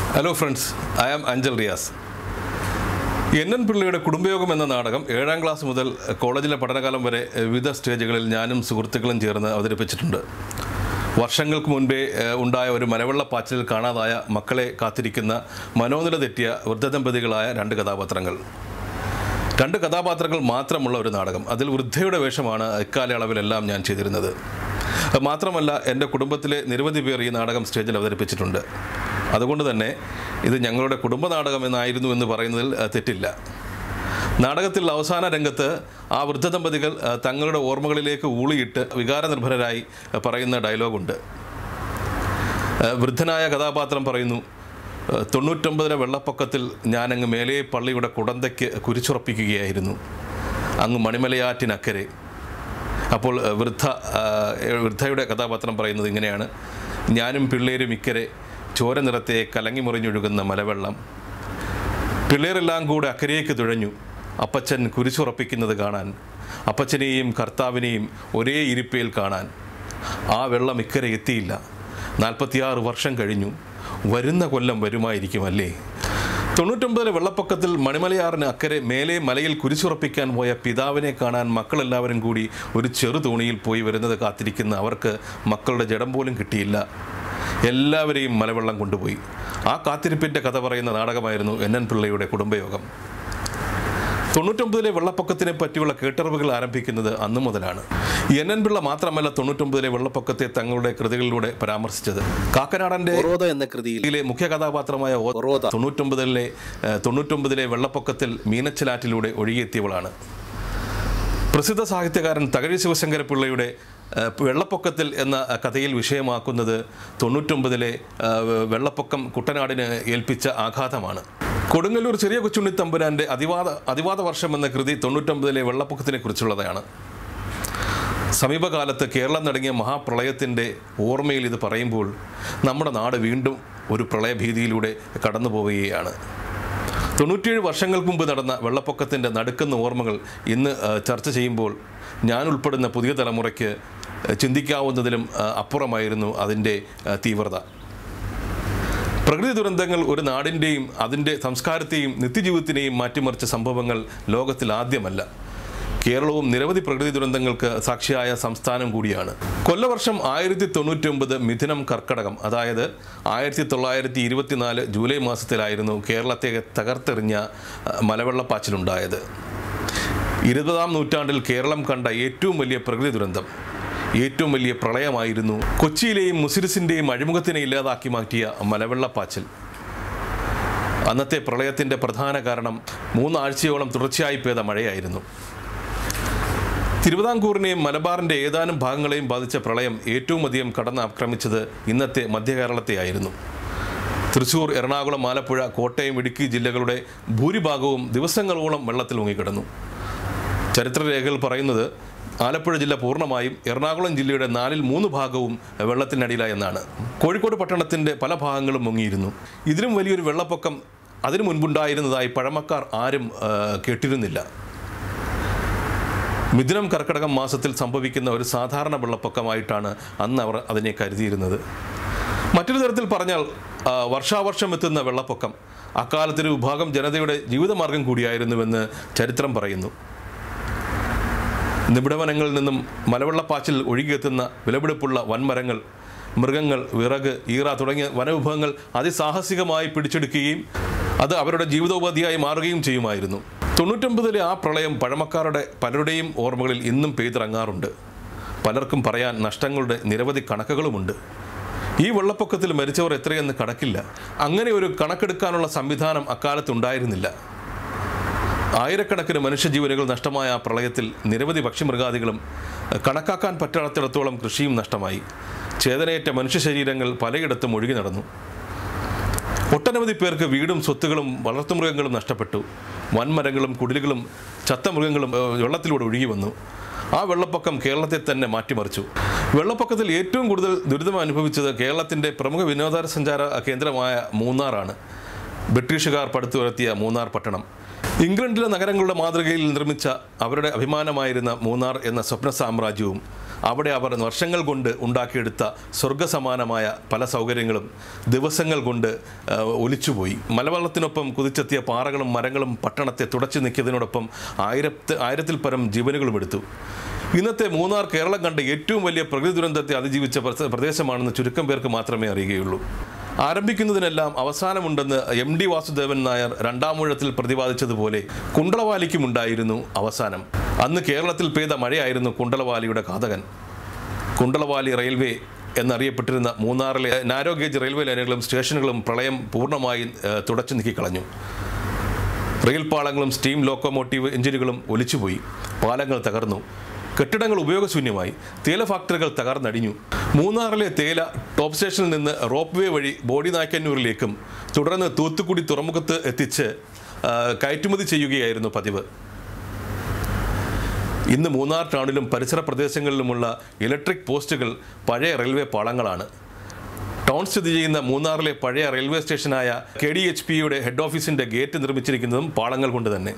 hello friends I am Anchal Riyas N N പിള്ളയുടെ കുടുംബയോഗം എന്ന നാടകം ഏഴാം ക്ലാസ് മുതൽ കോളേജിലെ പഠനകാലം വരെ വിവിധ സ്റ്റേജുകളിൽ ഞാനും സുഹൃത്തുക്കളും ചേർന്ന് അവതരിപ്പിച്ചിട്ടുണ്ട് വർഷങ്ങൾക്ക് മുൻപേ ഏഹ്, ഉണ്ടായ ഒരു മലവെള്ള പാച്ചിലിൽ കാണാതായ മക്കളെ കാത്തിരിക്കുന്ന മനോനില തെറ്റിയ വൃദ്ധദമ്പതികളായ രണ്ട് കഥാപാത്രങ്ങൾ രണ്ട് കഥാപാത്രങ്ങൾ മാത്രമുള്ള ഒരു നാടകം അതിൽ വൃദ്ധയുടെ വേഷമാണ് ഇക്കാലയളവിലെല്ലാം ഞാൻ ചെയ്തിരുന്നത് മാത്രമല്ല എൻ്റെ കുടുംബത്തിലെ നിരവധി പേർ ഈ നാടകം സ്റ്റേജിൽ അവതരിപ്പിച്ചിട്ടുണ്ട് അതുകൊണ്ട് തന്നെ ഇത് ഞങ്ങളുടെ കുടുംബ നാടകം എന്നായിരുന്നു എന്ന് പറയുന്നതിൽ അഹ്, തെറ്റില്ല നാടകത്തിൽ അവസാന രംഗത്ത് ആ വൃദ്ധ ദമ്പതികൾ അഹ്, തങ്ങളുടെ ഓർമ്മകളിലേക്ക് ഊളിയിട്ട് വികാരനിർഭരരായി അഹ്, പറയുന്ന ഡയലോഗുണ്ട് അഹ്, വൃദ്ധനായ കഥാപാത്രം പറയുന്നു "അഹ് തൊണ്ണൂറ്റൊമ്പതിലെ വെള്ളപ്പൊക്കത്തിൽ ഞാനങ്ങ് മേലെ പള്ളിയുടെ കുടന്തയ്ക്ക് കുരിച്ചുറപ്പിക്കുകയായിരുന്നു അങ്ങ് മണിമലയാറ്റിനക്കരെ അപ്പോൾ അഹ്, വൃദ്ധ അഹ്, വൃദ്ധയുടെ കഥാപാത്രം പറയുന്നത് ഇങ്ങനെയാണ് ഞാനും പിള്ളേരും ഇക്കരെ ചോര നിറത്തെ കലങ്ങി മുറിഞ്ഞൊഴുകുന്ന മലവെള്ളം പിള്ളേരെല്ലാം കൂടെ അക്കരയ്ക്ക് തുഴഞ്ഞു അപ്പച്ചൻ കുരിശുറപ്പിക്കുന്നത് കാണാൻ അപ്പച്ചനെയും കർത്താവിനെയും ഒരേ ഇരിപ്പയിൽ കാണാൻ ആ വെള്ളം ഇക്കരെ എത്തിയില്ല നാൽപ്പത്തിയാറ് വർഷം കഴിഞ്ഞു വരുന്ന കൊല്ലം വരുമായിരിക്കും അല്ലേ തൊണ്ണൂറ്റൊമ്പതിലെ വെള്ളപ്പൊക്കത്തിൽ മണിമലയാറിന് അക്കരെ മേലെ മലയിൽ കുരിശുറപ്പിക്കാൻ പോയ പിതാവിനെ കാണാൻ മക്കളെല്ലാവരും കൂടി ഒരു ചെറു തോണിയിൽ പോയി വരുന്നത് കാത്തിരിക്കുന്ന അവർക്ക് മക്കളുടെ ജഡം പോലും കിട്ടിയില്ല എല്ലാവരെയും മലവെള്ളം കൊണ്ടുപോയി ആ കാത്തിരിപ്പിൻ്റെ കഥ പറയുന്ന നാടകമായിരുന്നു എൻ എൻ പിള്ളയുടെ കുടുംബയോഗം തൊണ്ണൂറ്റൊമ്പതിലെ വെള്ളപ്പൊക്കത്തിനെ പറ്റിയുള്ള കേട്ടറിവുകൾ ആരംഭിക്കുന്നത് അന്നു മുതലാണ് എൻ എൻ പിള്ള മാത്രമല്ല തൊണ്ണൂറ്റൊമ്പതിലെ വെള്ളപ്പൊക്കത്തെ തങ്ങളുടെ കൃതികളിലൂടെ പരാമർശിച്ചത് കാക്കനാടൻ്റെ ഒറോദ എന്ന കൃതിയിൽ ഇതിലെ മുഖ്യ കഥാപാത്രമായ ഓ- ഒറോദ തൊണ്ണൂറ്റൊമ്പതിലെ ഏഹ്, തൊണ്ണൂറ്റൊമ്പതിലെ വെള്ളപ്പൊക്കത്തിൽ മീനച്ചിലാറ്റിലൂടെ ഒഴുകിയെത്തിയവളാണ് പ്രസിദ്ധ സാഹിത്യകാരൻ തകഴി ശിവശങ്കര പിള്ളയുടെ ഏഹ്, വെള്ളപ്പൊക്കത്തിൽ എന്ന കഥയിൽ വിഷയമാക്കുന്നത് തൊണ്ണൂറ്റൊമ്പതിലെ ഏഹ്, വെള്ളപ്പൊക്കം കുട്ടനാടിന് ഏൽപ്പിച്ച ആഘാതമാണ് കൊടുങ്ങല്ലൂർ ചെറിയ കൊച്ചുണ്ണി തമ്പുരാൻ്റെ അതിവാദ അതിവാദ വർഷം എന്ന കൃതി തൊണ്ണൂറ്റൊമ്പതിലെ വെള്ളപ്പൊക്കത്തിനെ കുറിച്ചുള്ളതാണ് സമീപകാലത്ത് കേരളം നടങ്ങിയ മഹാപ്രളയത്തിൻ്റെ ഓർമ്മയിൽ ഇത് പറയുമ്പോൾ നമ്മുടെ നാട് വീണ്ടും ഒരു പ്രളയഭീതിയിലൂടെ കടന്നു പോവുകയാണ് തൊണ്ണൂറ്റിയേഴ് വർഷങ്ങൾക്ക് മുമ്പ് നടന്ന വെള്ളപ്പൊക്കത്തിൻ്റെ നടുക്കുന്ന ഓർമ്മകൾ ഇന്ന് ആ, ചർച്ച ചെയ്യുമ്പോൾ ഞാൻ ഉൾപ്പെടുന്ന പുതിയ തലമുറയ്ക്ക് ആ, ചിന്തിക്കാവുന്നതിലും ആ, അപ്പുറമായിരുന്നു അതിൻ്റെ ആ, തീവ്രത പ്രകൃതി ദുരന്തങ്ങൾ ഒരു നാടിൻ്റെയും അതിൻ്റെ സംസ്കാരത്തെയും നിത്യജീവിതത്തിനെയും മാറ്റിമറിച്ച സംഭവങ്ങൾ ലോകത്തിൽ ആദ്യമല്ല കേരളവും നിരവധി പ്രകൃതി ദുരന്തങ്ങൾക്ക് സാക്ഷിയായ സംസ്ഥാനം കൂടിയാണ് കൊല്ലവർഷം ആയിരത്തി തൊണ്ണൂറ്റി ഒമ്പത് മിഥുനം കർക്കടകം അതായത് ആയിരത്തി തൊള്ളായിരത്തി ഇരുപത്തിനാല് ജൂലൈ മാസത്തിലായിരുന്നു കേരളത്തെ തകർത്തെറിഞ്ഞ അഹ്, മലവെള്ളപ്പാച്ചിലുണ്ടായത് ഇരുപതാം നൂറ്റാണ്ടിൽ കേരളം കണ്ട ഏറ്റവും വലിയ പ്രകൃതി ദുരന്തം ഏറ്റവും വലിയ പ്രളയമായിരുന്നു കൊച്ചിയിലെയും മുസിരിസിൻ്റെയും അഴിമുഖത്തിനെ ഇല്ലാതാക്കി മാറ്റിയ മലവെള്ളപ്പാച്ചിൽ അന്നത്തെ പ്രളയത്തിൻ്റെ പ്രധാന കാരണം മൂന്നാഴ്ചയോളം തുടർച്ചയായി പെയ്ത മഴയായിരുന്നു തിരുവിതാംകൂറിനെയും മലബാറിൻ്റെ ഏതാനും ഭാഗങ്ങളെയും ബാധിച്ച പ്രളയം ഏറ്റവും അധികം കടന്ന് ആക്രമിച്ചത് ഇന്നത്തെ മധ്യകേരളത്തെയായിരുന്നു തൃശൂർ എറണാകുളം ആലപ്പുഴ കോട്ടയം ഇടുക്കി ജില്ലകളുടെ ഭൂരിഭാഗവും ദിവസങ്ങളോളം വെള്ളത്തിൽ മുങ്ങിക്കിടന്നു ചരിത്രരേഖകൾ പറയുന്നത് ആലപ്പുഴ ജില്ല പൂർണ്ണമായും എറണാകുളം ജില്ലയുടെ നാലിൽ മൂന്ന് ഭാഗവും വെള്ളത്തിനടിയിലായി എന്നാണ് കോഴിക്കോട് പട്ടണത്തിൻ്റെ പല ഭാഗങ്ങളും മുങ്ങിയിരുന്നു ഇതിലും വലിയൊരു വെള്ളപ്പൊക്കം അതിനു മുൻപുണ്ടായിരുന്നതായി പഴമക്കാർ ആരും ആ, കേട്ടിരുന്നില്ല മിഥുനം കർക്കടകം മാസത്തിൽ സംഭവിക്കുന്ന ഒരു സാധാരണ വെള്ളപ്പൊക്കമായിട്ടാണ് അന്ന് അവർ അതിനെ കരുതിയിരുന്നത് മറ്റൊരു തരത്തിൽ പറഞ്ഞാൽ ആ, വർഷാവർഷം എത്തുന്ന വെള്ളപ്പൊക്കം അക്കാലത്തൊരു വിഭാഗം ജനതയുടെ ജീവിതമാർഗം കൂടിയായിരുന്നുവെന്ന് ചരിത്രം പറയുന്നു നിബിഡവനങ്ങളിൽ നിന്നും മലവെള്ളപ്പാച്ചിൽ ഒഴുകിയെത്തുന്ന വിലപിടിപ്പുള്ള വൻമരങ്ങൾ മൃഗങ്ങൾ വിറക് ഈറ തുടങ്ങിയ വനവിഭവങ്ങൾ അതിസാഹസികമായി പിടിച്ചെടുക്കുകയും അത് അവരുടെ ജീവിതോപാധിയായി മാറുകയും ചെയ്യുമായിരുന്നു തൊണ്ണൂറ്റൊമ്പതിലെ ആ പ്രളയം പഴമക്കാരുടെ പലരുടെയും ഓർമ്മകളിൽ ഇന്നും പെയ്തിറങ്ങാറുണ്ട് പലർക്കും പറയാൻ നഷ്ടങ്ങളുടെ നിരവധി കണക്കുകളുമുണ്ട് ഈ വെള്ളപ്പൊക്കത്തിൽ മരിച്ചവർ എത്രയെന്ന് കണക്കില്ല അങ്ങനെ ഒരു കണക്കെടുക്കാനുള്ള സംവിധാനം അക്കാലത്തുണ്ടായിരുന്നില്ല ആയിരക്കണക്കിന് മനുഷ്യജീവനുകൾ നഷ്ടമായ ആ പ്രളയത്തിൽ നിരവധി പക്ഷിമൃഗാദികളും അഹ്, കണക്കാക്കാൻ പറ്റാത്തിടത്തോളം കൃഷിയും നഷ്ടമായി ചേതനയേറ്റ മനുഷ്യ ശരീരങ്ങൾ പലയിടത്തും ഒഴുകി നടന്നു ഒട്ടനവധി പേർക്ക് വീടും സ്വത്തുകളും വളർത്തുമൃഗങ്ങളും നഷ്ടപ്പെട്ടു വൻമരങ്ങളും കുടിലുകളും ചത്ത മൃഗങ്ങളും ഏഹ്, വെള്ളത്തിലൂടെ ഒഴുകി വന്നു ആ വെള്ളപ്പൊക്കം കേരളത്തെ തന്നെ മാറ്റിമറിച്ചു വെള്ളപ്പൊക്കത്തിൽ ഏറ്റവും കൂടുതൽ ദുരിതം അനുഭവിച്ചത് കേരളത്തിൻ്റെ പ്രമുഖ വിനോദസഞ്ചാര കേന്ദ്രമായ മൂന്നാറാണ് ബ്രിട്ടീഷുകാർ പടുത്തുയർത്തിയ മൂന്നാർ പട്ടണം ഇംഗ്ലണ്ടിലെ നഗരങ്ങളുടെ മാതൃകയിൽ നിർമ്മിച്ച അവരുടെ അഭിമാനമായിരുന്ന മൂന്നാർ എന്ന സ്വപ്ന സാമ്രാജ്യവും അവിടെ അവർ വർഷങ്ങൾ കൊണ്ട് ഉണ്ടാക്കിയെടുത്ത സ്വർഗസമാനമായ പല സൗകര്യങ്ങളും ദിവസങ്ങൾ കൊണ്ട് ആ, ഒലിച്ചുപോയി മലവെള്ളത്തിനൊപ്പം കുതിച്ചെത്തിയ പാറകളും മരങ്ങളും പട്ടണത്തെ തുടച്ചു നീക്കിയതിനോടൊപ്പം ആയിരത്തി ആയിരത്തിൽ പരം ജീവനുകളും എടുത്തു ഇന്നത്തെ മൂന്നാർ കേരളം കണ്ട ഏറ്റവും വലിയ പ്രകൃതി ദുരന്തത്തെ അതിജീവിച്ച പ്രസ- പ്രദേശമാണെന്ന് ചുരുക്കം പേർക്ക് മാത്രമേ അറിയുകയുള്ളൂ ആരംഭിക്കുന്നതിനെല്ലാം അവസാനമുണ്ടെന്ന് എം ഡി വാസുദേവൻ നായർ രണ്ടാം ഊഴത്തിൽ പ്രതിപാദിച്ചതുപോലെ കുണ്ടളവാലിക്കുമുണ്ടായിരുന്നു അവസാനം അന്ന് കേരളത്തിൽ പെയ്ത മഴയായിരുന്നു കുണ്ടളവാലിയുടെ ഘാതകൻ കുണ്ടളവാലി റെയിൽവേ എന്നറിയപ്പെട്ടിരുന്ന മൂന്നാറിലെ നാരോ ഗേജ് റെയിൽവേ ലൈനുകളും സ്റ്റേഷനുകളും പ്രളയം പൂർണ്ണമായി ഏഹ്, തുടച്ചു നീക്കിക്കളഞ്ഞു റെയിൽ പാളങ്ങളും സ്റ്റീം ലോക്കോമോട്ടീവ് എഞ്ചിനുകളും ഒലിച്ചുപോയി പാലങ്ങൾ തകർന്നു കെട്ടിടങ്ങൾ ഉപയോഗശൂന്യമായി തേയില ഫാക്ടറികൾ തകർന്നടിഞ്ഞു മൂന്നാറിലെ തേയില ടോപ്പ് സ്റ്റേഷനിൽ നിന്ന് റോപ്പ് വേ വഴി ബോഡി നായ്ക്കന്നൂരിലേക്കും തുടർന്ന് തൂത്തുക്കുടി തുറമുഖത്ത് എത്തിച്ച് ആ, കയറ്റുമതി ചെയ്യുകയായിരുന്നു പതിവ് ഇന്ന് മൂന്നാർ ടൗണിലും പരിസര പ്രദേശങ്ങളിലുമുള്ള ഇലക്ട്രിക് പോസ്റ്റുകൾ പഴയ റെയിൽവേ പാളങ്ങളാണ് ടൗൺ സ്ഥിതി ചെയ്യുന്ന മൂന്നാറിലെ പഴയ റെയിൽവേ സ്റ്റേഷനായ കെ ഡി എച്ച് പിയുടെ ഹെഡ് ഓഫീസിന്റെ ഗേറ്റ് നിർമ്മിച്ചിരിക്കുന്നതും പാളങ്ങൾ കൊണ്ട് തന്നെ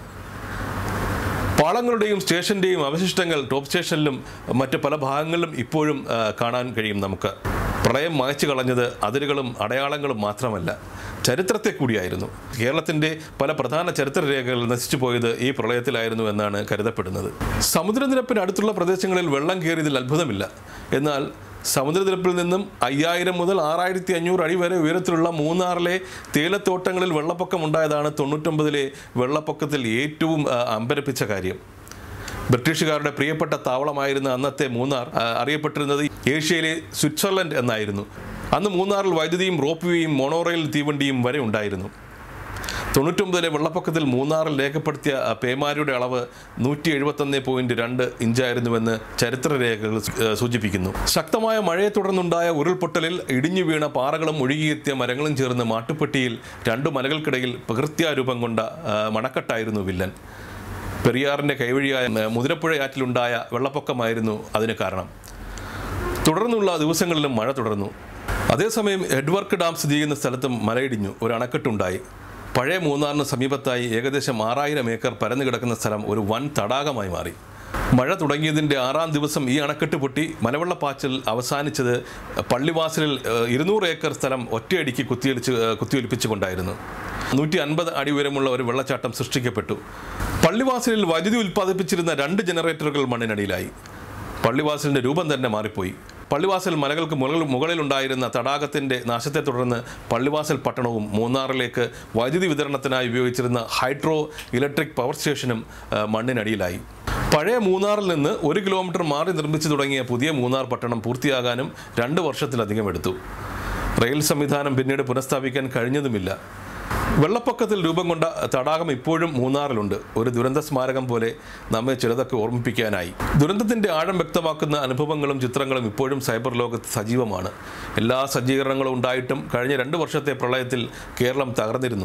പാളങ്ങളുടെയും സ്റ്റേഷന്റെയും അവശിഷ്ടങ്ങൾ ടോപ്പ് സ്റ്റേഷനിലും മറ്റ് പല ഭാഗങ്ങളിലും ഇപ്പോഴും ആ, കാണാൻ കഴിയും നമുക്ക് പ്രളയം മായ്ച്ചു കളഞ്ഞത് അതിരുകളും അടയാളങ്ങളും മാത്രമല്ല ചരിത്രത്തെ കൂടിയായിരുന്നു കേരളത്തിന്റെ പല പ്രധാന ചരിത്ര രേഖകൾ നശിച്ചു പോയത് ഈ പ്രളയത്തിലായിരുന്നു എന്നാണ് കരുതപ്പെടുന്നത് സമുദ്രനിരപ്പിന് അടുത്തുള്ള പ്രദേശങ്ങളിൽ വെള്ളം കയറിയതിൽ അത്ഭുതമില്ല എന്നാൽ സമുദ്രനിരപ്പിൽ നിന്നും അയ്യായിരം മുതൽ ആറായിരത്തി അഞ്ഞൂറ് അടി വരെ ഉയരത്തിലുള്ള മൂന്നാറിലെ തേയിലത്തോട്ടങ്ങളിൽ വെള്ളപ്പൊക്കം ഉണ്ടായതാണ് തൊണ്ണൂറ്റൊമ്പതിലെ വെള്ളപ്പൊക്കത്തിൽ ഏറ്റവും ആ, അമ്പരപ്പിച്ച കാര്യം ബ്രിട്ടീഷുകാരുടെ പ്രിയപ്പെട്ട താവളമായിരുന്ന അന്നത്തെ മൂന്നാർ ആ, അറിയപ്പെട്ടിരുന്നത് ഏഷ്യയിലെ സ്വിറ്റ്സർലൻഡ് എന്നായിരുന്നു അന്ന് മൂന്നാറിൽ വൈദ്യുതിയും റോപ്പ് വേയും മോണോറെയിൽ തീവണ്ടിയും വരെ ഉണ്ടായിരുന്നു തൊണ്ണൂറ്റൊമ്പതിലെ വെള്ളപ്പൊക്കത്തിൽ മൂന്നാറിൽ രേഖപ്പെടുത്തിയ ആ, പേമാരിയുടെ അളവ് നൂറ്റി എഴുപത്തൊന്ന് പോയിന്റ് രണ്ട് ഇഞ്ചായിരുന്നുവെന്ന് ചരിത്രരേഖകൾ സൂ- ഏഹ് സൂചിപ്പിക്കുന്നു ശക്തമായ മഴയെ തുടർന്നുണ്ടായ ഉരുൾപൊട്ടലിൽ ഇടിഞ്ഞു വീണ പാറകളും ഒഴുകിയെത്തിയ മരങ്ങളും ചേർന്ന് മാട്ടുപ്പെട്ടിയിൽ രണ്ടു മലകൾക്കിടയിൽ പ്രകൃത്യാരൂപം കൊണ്ട ആ, മണക്കെട്ടായിരുന്നു വില്ലൻ പെരിയാറിന്റെ കൈവഴിയായ ഏഹ്, മുതിരപ്പുഴയാറ്റിലുണ്ടായ വെള്ളപ്പൊക്കമായിരുന്നു അതിന് കാരണം തുടർന്നുള്ള ദിവസങ്ങളിലും മഴ തുടർന്നു അതേസമയം എഡ്വർക്ക് ഡാം സ്ഥിതി ചെയ്യുന്ന സ്ഥലത്തും മലയിടിഞ്ഞു ഒരു അണക്കെട്ടുണ്ടായി പഴയ മൂന്നാറിന് സമീപത്തായി ഏകദേശം ആറായിരം ഏക്കർ പരന്നു കിടക്കുന്ന സ്ഥലം ഒരു വൻ തടാകമായി മാറി മഴ തുടങ്ങിയതിൻ്റെ ആറാം ദിവസം ഈ അണക്കെട്ട് പൊട്ടി മലവെള്ളപ്പാച്ചിൽ അവസാനിച്ചത് പള്ളിവാസലിൽ ഏഹ്, ഇരുന്നൂറ് ഏക്കർ സ്ഥലം ഒറ്റയടിക്ക് കുത്തിയൊലിച്ച് ഏഹ്, കുത്തിയൊലിപ്പിച്ചുകൊണ്ടായിരുന്നു നൂറ്റി അൻപത് അടി ഉയരമുള്ള ഒരു വെള്ളച്ചാട്ടം സൃഷ്ടിക്കപ്പെട്ടു പള്ളിവാസലിൽ വൈദ്യുതി ഉൽപ്പാദിപ്പിച്ചിരുന്ന രണ്ട് ജനറേറ്ററുകൾ മണ്ണിനടിയിലായി പള്ളിവാസലിന്റെ രൂപം തന്നെ മാറിപ്പോയി പള്ളിവാസൽ മലകൾക്ക് മുകളിൽ മുകളിലുണ്ടായിരുന്ന തടാകത്തിന്റെ നാശത്തെ തുടർന്ന് പള്ളിവാസൽ പട്ടണവും മൂന്നാറിലേക്ക് വൈദ്യുതി വിതരണത്തിനായി ഉപയോഗിച്ചിരുന്ന ഹൈഡ്രോ ഇലക്ട്രിക് പവർ സ്റ്റേഷനും ആ, മണ്ണിനടിയിലായി പഴയ മൂന്നാറിൽ നിന്ന് ഒരു കിലോമീറ്റർ മാറി നിർമ്മിച്ചു തുടങ്ങിയ പുതിയ മൂന്നാർ പട്ടണം പൂർത്തിയാകാനും രണ്ട് വർഷത്തിലധികം എടുത്തു റെയിൽ സംവിധാനം പിന്നീട് പുനഃസ്ഥാപിക്കാൻ കഴിഞ്ഞതുമില്ല വെള്ളപ്പൊക്കത്തിൽ രൂപം കൊണ്ട തടാകം ഇപ്പോഴും മൂന്നാറിലുണ്ട് ഒരു ദുരന്ത സ്മാരകം പോലെ നമ്മെ ചിലതൊക്കെ ഓർമ്മിപ്പിക്കാനായി ദുരന്തത്തിന്റെ ആഴം വ്യക്തമാക്കുന്ന അനുഭവങ്ങളും ചിത്രങ്ങളും ഇപ്പോഴും സൈബർ ലോകത്ത് സജീവമാണ് എല്ലാ സജ്ജീകരണങ്ങളും ഉണ്ടായിട്ടും കഴിഞ്ഞ രണ്ട് വർഷത്തെ പ്രളയത്തിൽ കേരളം തകർന്നിരുന്നു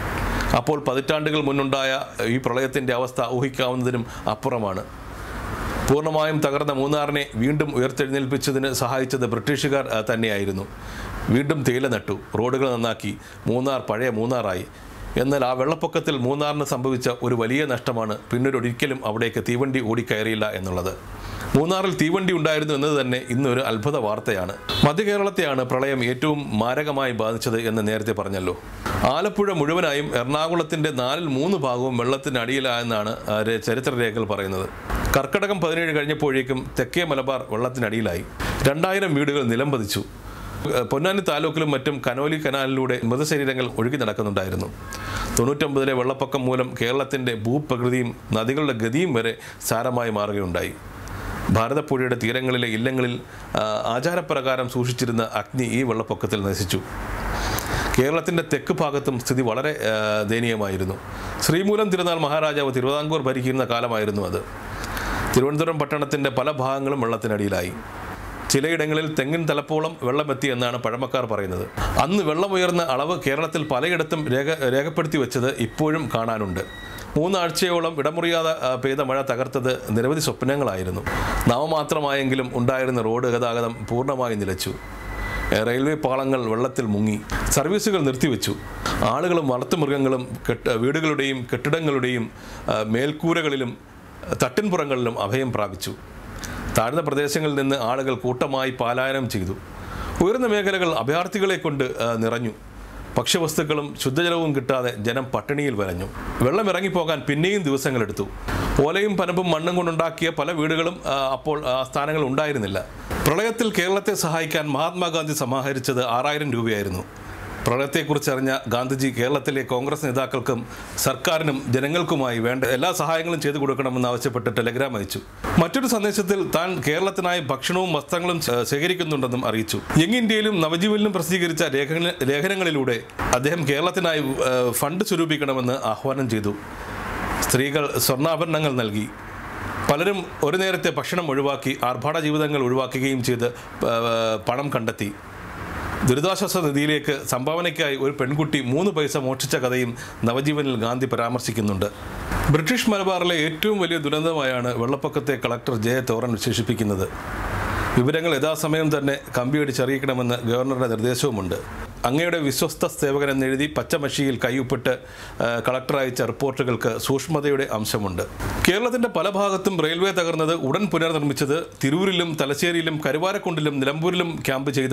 അപ്പോൾ പതിറ്റാണ്ടുകൾ മുന്നുണ്ടായ ഈ പ്രളയത്തിന്റെ അവസ്ഥ ഊഹിക്കാവുന്നതിനും അപ്പുറമാണ് പൂർണ്ണമായും തകർന്ന മൂന്നാറിനെ വീണ്ടും ഉയർത്തെഴുന്നേൽപ്പിച്ചതിന് സഹായിച്ചത് ബ്രിട്ടീഷുകാർ ആ, തന്നെയായിരുന്നു വീണ്ടും തേയില നട്ടു റോഡുകൾ നന്നാക്കി മൂന്നാർ പഴയ മൂന്നാറായി എന്നാൽ ആ വെള്ളപ്പൊക്കത്തിൽ മൂന്നാറിന് സംഭവിച്ച ഒരു വലിയ നഷ്ടമാണ് പിന്നീട് ഒരിക്കലും അവിടേക്ക് തീവണ്ടി ഓടിക്കയറിയില്ല എന്നുള്ളത് മൂന്നാറിൽ തീവണ്ടി ഉണ്ടായിരുന്നു എന്നത് തന്നെ ഇന്നൊരു അത്ഭുത വാർത്തയാണ് മധ്യ കേരളത്തെയാണ് പ്രളയം ഏറ്റവും മാരകമായി ബാധിച്ചത് എന്ന് നേരത്തെ പറഞ്ഞല്ലോ ആലപ്പുഴ മുഴുവനായും എറണാകുളത്തിന്റെ നാലിൽ മൂന്ന് ഭാഗവും വെള്ളത്തിനടിയിലായെന്നാണ് ആ, രേ- ചരിത്രരേഖകൾ പറയുന്നത് കർക്കടകം പതിനേഴ് കഴിഞ്ഞപ്പോഴേക്കും തെക്കേ മലബാർ വെള്ളത്തിനടിയിലായി രണ്ടായിരം വീടുകൾ നിലംപതിച്ചു ഏഹ് പൊന്നാനി താലൂക്കിലും മറ്റും കനോലി കനാലിലൂടെ മൃതശരീരങ്ങൾ ഒഴുകി നടക്കുന്നുണ്ടായിരുന്നു തൊണ്ണൂറ്റൊമ്പതിലെ വെള്ളപ്പൊക്കം മൂലം കേരളത്തിൻ്റെ ഭൂപ്രകൃതിയും നദികളുടെ ഗതിയും വരെ സാരമായി മാറുകയുണ്ടായി ഭാരതപ്പുഴയുടെ തീരങ്ങളിലെ ഇല്ലങ്ങളിൽ ആ, ആചാരപ്രകാരം സൂക്ഷിച്ചിരുന്ന അഗ്നി ഈ വെള്ളപ്പൊക്കത്തിൽ നശിച്ചു കേരളത്തിൻ്റെ തെക്ക് ഭാഗത്തും സ്ഥിതി വളരെ ആ, ദയനീയമായിരുന്നു ശ്രീമൂലം തിരുനാൾ മഹാരാജാവ് തിരുവിതാംകൂർ ഭരിക്കുന്ന കാലമായിരുന്നു അത് തിരുവനന്തപുരം പട്ടണത്തിൻ്റെ പല ഭാഗങ്ങളും വെള്ളത്തിനടിയിലായി ചിലയിടങ്ങളിൽ തെങ്ങിൻ തലപ്പോളം വെള്ളമെത്തി എന്നാണ് പഴമക്കാർ പറയുന്നത് അന്ന് വെള്ളമുയർന്ന അളവ് കേരളത്തിൽ പലയിടത്തും രേഖ രേഖപ്പെടുത്തി വെച്ചത് ഇപ്പോഴും കാണാനുണ്ട് മൂന്നാഴ്ചയോളം ഇടമുറിയാതെ ആ, പെയ്ത മഴ തകർത്തത് നിരവധി സ്വപ്നങ്ങളായിരുന്നു നാമമാത്രമായെങ്കിലും ഉണ്ടായിരുന്ന റോഡ് ഗതാഗതം പൂർണ്ണമായി നിലച്ചു ഏ, റെയിൽവേ പാളങ്ങൾ വെള്ളത്തിൽ മുങ്ങി സർവീസുകൾ നിർത്തിവെച്ചു ആളുകളും വളർത്തുമൃഗങ്ങളും കെട്ട് വീടുകളുടെയും കെട്ടിടങ്ങളുടെയും ആ, മേൽക്കൂരകളിലും തട്ടിൻപുറങ്ങളിലും അഭയം പ്രാപിച്ചു താഴ്ന്ന പ്രദേശങ്ങളിൽ നിന്ന് ആളുകൾ കൂട്ടമായി പലായനം ചെയ്തു ഉയർന്ന മേഖലകൾ അഭയാർത്ഥികളെ കൊണ്ട് ആ, നിറഞ്ഞു ഭക്ഷ്യവസ്തുക്കളും ശുദ്ധജലവും കിട്ടാതെ ജനം പട്ടിണിയിൽ വരഞ്ഞു വെള്ളം ഇറങ്ങിപ്പോകാൻ പിന്നെയും ദിവസങ്ങളെടുത്തു ഓലയും പനമ്പും മണ്ണും കൊണ്ടുണ്ടാക്കിയ പല വീടുകളും ആ, അപ്പോൾ ആ സ്ഥാനങ്ങൾ ഉണ്ടായിരുന്നില്ല പ്രളയത്തിൽ കേരളത്തെ സഹായിക്കാൻ മഹാത്മാഗാന്ധി സമാഹരിച്ചത് ആറായിരം രൂപയായിരുന്നു പ്രളയത്തെക്കുറിച്ച് അറിഞ്ഞ ഗാന്ധിജി കേരളത്തിലെ കോൺഗ്രസ് നേതാക്കൾക്കും സർക്കാരിനും ജനങ്ങൾക്കുമായി വേണ്ട എല്ലാ സഹായങ്ങളും ചെയ്തു കൊടുക്കണമെന്ന് ആവശ്യപ്പെട്ട് ടെലഗ്രാം അയച്ചു മറ്റൊരു സന്ദേശത്തിൽ താൻ കേരളത്തിനായി ഭക്ഷണവും വസ്ത്രങ്ങളും ശ- ശേഖരിക്കുന്നുണ്ടെന്നും അറിയിച്ചു യങ് ഇന്ത്യയിലും നവജീവനിലും പ്രസിദ്ധീകരിച്ച ലേഖന ലേഖനങ്ങളിലൂടെ അദ്ദേഹം കേരളത്തിനായി ഏഹ്, ഫണ്ട് സ്വരൂപിക്കണമെന്ന് ആഹ്വാനം ചെയ്തു സ്ത്രീകൾ സ്വർണ്ണാഭരണങ്ങൾ നൽകി പലരും ഒരു നേരത്തെ ഭക്ഷണം ഒഴിവാക്കി ആർഭാട ജീവിതങ്ങൾ ഒഴിവാക്കുകയും ചെയ്ത് ഏഹ്, പണം കണ്ടെത്തി ദുരിതാശ്വാസ നിധിയിലേക്ക് സംഭാവനയ്ക്കായി ഒരു പെൺകുട്ടി മൂന്ന് പൈസ മോഷ്ടിച്ച കഥയും നവജീവനിൽ ഗാന്ധി പരാമർശിക്കുന്നുണ്ട് ബ്രിട്ടീഷ് മലബാറിലെ ഏറ്റവും വലിയ ദുരന്തമായാണ് വെള്ളപ്പൊക്കത്തെ കളക്ടർ ജയ തോറൻ വിശേഷിപ്പിക്കുന്നത് വിവരങ്ങൾ യഥാസമയം തന്നെ കമ്പിയടിച്ചറിയിക്കണമെന്ന് ഗവർണറുടെ നിർദ്ദേശവുമുണ്ട് അങ്ങയുടെ വിശ്വസ്ത സേവകൻ എന്നെഴുതി പച്ചമഷിയിൽ കൈയൊപ്പിട്ട് ആ, കളക്ടർ അയച്ച റിപ്പോർട്ടുകൾക്ക് സൂക്ഷ്മതയുടെ അംശമുണ്ട് കേരളത്തിന്റെ പല ഭാഗത്തും റെയിൽവേ തകർന്നത് ഉടൻ പുനർനിർമ്മിച്ചത് തിരൂരിലും തലശ്ശേരിയിലും കരുവാരക്കുണ്ടിലും നിലമ്പൂരിലും ക്യാമ്പ് ചെയ്ത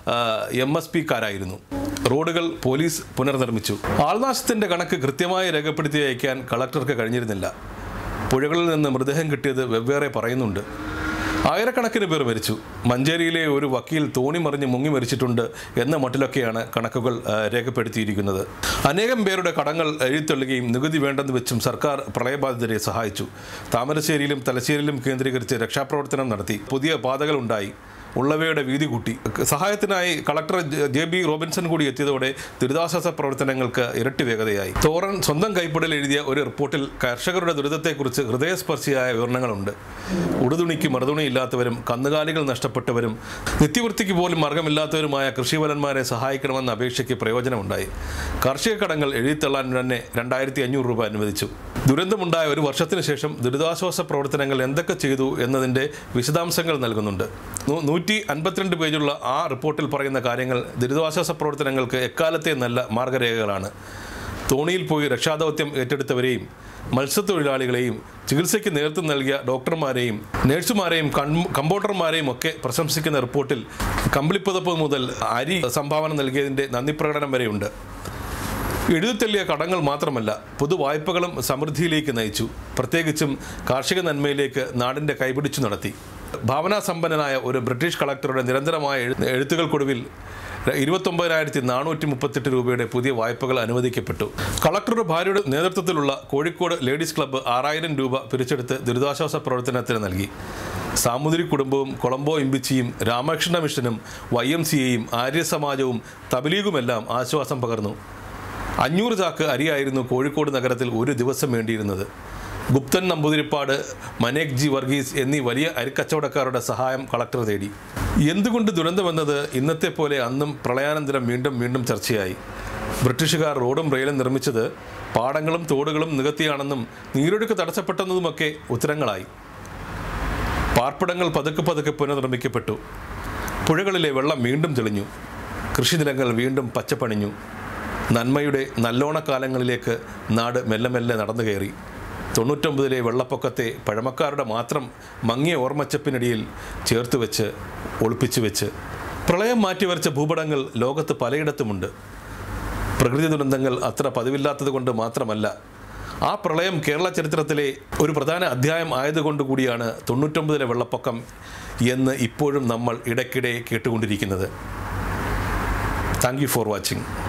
എം എസ് പിക്കാരായിരുന്നു റോഡുകൾ പോലീസ് പുനർനിർമ്മിച്ചു ആൾനാശത്തിന്റെ കണക്ക് കൃത്യമായി രേഖപ്പെടുത്തി അയക്കാൻ കളക്ടർക്ക് കഴിഞ്ഞിരുന്നില്ല പുഴകളിൽ നിന്ന് മൃതദേഹം കിട്ടിയത് വെവ്വേറെ പറയുന്നുണ്ട് ആയിരക്കണക്കിന് പേർ മരിച്ചു മഞ്ചേരിയിലെ ഒരു വക്കീൽ തോണി മറിഞ്ഞ് മുങ്ങി മരിച്ചിട്ടുണ്ട് എന്ന മട്ടിലൊക്കെയാണ് കണക്കുകൾ ആ, രേഖപ്പെടുത്തിയിരിക്കുന്നത് അനേകം പേരുടെ കടങ്ങൾ എഴുത്തള്ളുകയും നികുതി വേണ്ടെന്ന് വെച്ചും സർക്കാർ പ്രളയബാധിതരെ സഹായിച്ചു താമരശ്ശേരിയിലും തലശ്ശേരിയിലും കേന്ദ്രീകരിച്ച് രക്ഷാപ്രവർത്തനം നടത്തി പുതിയ പാതകൾ ഉണ്ടായി ഉള്ളവയുടെ വീതി കൂട്ടി സഹായത്തിനായി collector J- J B Robinson കൂടി എത്തിയതോടെ ദുരിതാശ്വാസ പ്രവർത്തനങ്ങൾക്ക് ഇരട്ടി വേഗതയായി തോറൻ സ്വന്തം കൈപ്പിടൽ എഴുതിയ ഒരു റിപ്പോർട്ടിൽ കർഷകരുടെ ദുരിതത്തെക്കുറിച്ച് ഹൃദയസ്പർശിയായ വിവരണങ്ങളുണ്ട് ഉടുതുണിക്ക് മറുതുണിയില്ലാത്തവരും കന്നുകാലികൾ നഷ്ടപ്പെട്ടവരും നിത്യവൃത്തിക്ക് പോലും മാർഗമില്ലാത്തവരുമായ കൃഷിവലന്മാരെ സഹായിക്കണമെന്ന അപേക്ഷയ്ക്ക് പ്രയോജനമുണ്ടായി കാർഷിക കടങ്ങൾ എഴുതിത്തള്ളാൻ തന്നെ രണ്ടായിരത്തി അഞ്ഞൂറ് രൂപ അനുവദിച്ചു ദുരന്തമുണ്ടായ ഒരു വർഷത്തിന് ശേഷം ദുരിതാശ്വാസ പ്രവർത്തനങ്ങൾ എന്തൊക്കെ ചെയ്തു എന്നതിൻ്റെ വിശദാംശങ്ങൾ നൽകുന്നുണ്ട് നൂ- നൂറ്റി അൻപത്തിരണ്ട് പേജുള്ള ആ റിപ്പോർട്ടിൽ പറയുന്ന കാര്യങ്ങൾ ദുരിതാശ്വാസ പ്രവർത്തനങ്ങൾക്ക് എക്കാലത്തെ നല്ല മാർഗരേഖകളാണ് തോണിയിൽ പോയി രക്ഷാദൗത്യം ഏറ്റെടുത്തവരെയും മത്സ്യത്തൊഴിലാളികളെയും ചികിത്സയ്ക്ക് നേതൃത്വം നൽകിയ ഡോക്ടർമാരെയും നഴ്സുമാരെയും കൺ- കമ്പൗണ്ടർമാരെയും ഒക്കെ പ്രശംസിക്കുന്ന റിപ്പോർട്ടിൽ കമ്പിളിപ്പുതപ്പ് മുതൽ അരി സംഭാവന നൽകിയതിൻ്റെ നന്ദി പ്രകടനം വരെയുണ്ട് എഴുതിത്തള്ളിയ കടങ്ങൾ മാത്രമല്ല പൊതുവായ്പകളും സമൃദ്ധിയിലേക്ക് നയിച്ചു പ്രത്യേകിച്ചും കാർഷിക നന്മയിലേക്ക് നാടിൻ്റെ കൈപിടിച്ചു നടത്തി ഭാവനാസമ്പന്നനായ ഒരു ബ്രിട്ടീഷ് കളക്ടറുടെ നിരന്തരമായ എഴു- എഴുത്തുകൾക്കൊടുവിൽ ഇരുപത്തൊമ്പതിനായിരത്തി നാനൂറ്റി മുപ്പത്തെട്ട് രൂപയുടെ പുതിയ വായ്പകൾ അനുവദിക്കപ്പെട്ടു കളക്ടറുടെ ഭാര്യയുടെ നേതൃത്വത്തിലുള്ള കോഴിക്കോട് ലേഡീസ് ക്ലബ്ബ് ആറായിരം രൂപ പിരിച്ചെടുത്ത് ദുരിതാശ്വാസ പ്രവർത്തനത്തിന് നൽകി സാമുദ്രി കുടുംബവും കൊളംബോ ഇമ്പിച്ചിയും രാമകൃഷ്ണ മിഷനും വൈ എം സി എയും ആര്യസമാജവും തബലീഗുമെല്ലാം ആശ്വാസം പകർന്നു അഞ്ഞൂറ് ചാക്ക് അരിയായിരുന്നു കോഴിക്കോട് നഗരത്തിൽ ഒരു ദിവസം വേണ്ടിയിരുന്നത് ഗുപ്തൻ നമ്പൂതിരിപ്പാട് മനേക് ജി വർഗീസ് എന്നീ വലിയ അരിക്കച്ചവടക്കാരുടെ സഹായം കളക്ടർ തേടി എന്തുകൊണ്ട് ദുരന്തമെന്നത് ഇന്നത്തെ പോലെ അന്നും പ്രളയാനന്തരം വീണ്ടും വീണ്ടും ചർച്ചയായി ബ്രിട്ടീഷുകാർ റോഡും റെയിലും നിർമ്മിച്ചത് പാടങ്ങളും തോടുകളും നികത്തിയാണെന്നും നീരൊഴുക്ക് തടസ്സപ്പെട്ടെന്നതുമൊക്കെ ഉത്തരങ്ങളായി പാർപ്പിടങ്ങൾ പതുക്കെ പതുക്കെ പുനർനിർമ്മിക്കപ്പെട്ടു പുഴകളിലെ വെള്ളം വീണ്ടും തെളിഞ്ഞു കൃഷിനിലങ്ങൾ വീണ്ടും പച്ചപ്പണിഞ്ഞു നന്മയുടെ നല്ലോണക്കാലങ്ങളിലേക്ക് നാട് മെല്ലെ മെല്ലെ നടന്നു കയറി തൊണ്ണൂറ്റൊമ്പതിലെ വെള്ളപ്പൊക്കത്തെ പഴമക്കാരുടെ മാത്രം മങ്ങിയ ഓർമ്മച്ചപ്പിനിടയിൽ ചേർത്ത് വെച്ച് ഒളിപ്പിച്ചു വെച്ച് പ്രളയം മാറ്റിവരച്ച ഭൂപടങ്ങൾ ലോകത്ത് പലയിടത്തുമുണ്ട് പ്രകൃതി ദുരന്തങ്ങൾ അത്ര പതിവില്ലാത്തത് കൊണ്ട് മാത്രമല്ല ആ പ്രളയം കേരള ചരിത്രത്തിലെ ഒരു പ്രധാന അധ്യായം ആയതുകൊണ്ട് കൂടിയാണ് തൊണ്ണൂറ്റൊമ്പതിലെ വെള്ളപ്പൊക്കം എന്ന് ഇപ്പോഴും നമ്മൾ ഇടയ്ക്കിടെ കേട്ടുകൊണ്ടിരിക്കുന്നത് താങ്ക് യു ഫോർ വാച്ചിങ്